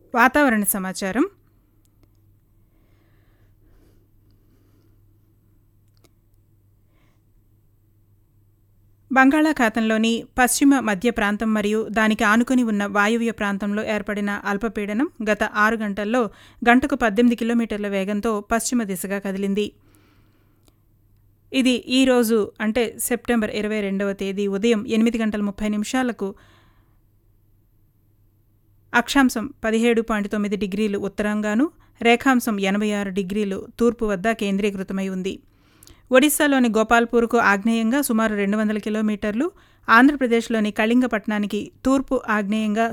వాతావరణ సమాచారం బంగాళాఖాతంలోని పశ్చిమ మధ్య ప్రాంతం మరియు దానికి ఆనుకుని ఉన్న వాయువ్య ప్రాంతంలో ఏర్పడిన అల్పపీడనం గత ఆరు గంటల్లో గంటకు పద్దెనిమిది కిలోమీటర్ల వేగంతో పశ్చిమ దిశగా కదిలింది ఇది ఈ రోజు అంటే సెప్టెంబర్ ఇరవై రెండవ తేదీ ఉదయం ఎనిమిది గంటల ముప్పై నిమిషాలకు అక్షాంశం పదిహేడు పాయింట్ తొమ్మిది డిగ్రీలు ఉత్తరంగాను రేఖాంశం ఎనభై ఆరు డిగ్రీలు తూర్పు వద్ద కేంద్రీకృతమై ఉంది ఒడిశాలోని గోపాల్పూర్కు ఆగ్నేయంగా సుమారు రెండు వందల కిలోమీటర్లు ఆంధ్రప్రదేశ్లోని కళింగపట్నానికి తూర్పు ఆగ్నేయంగా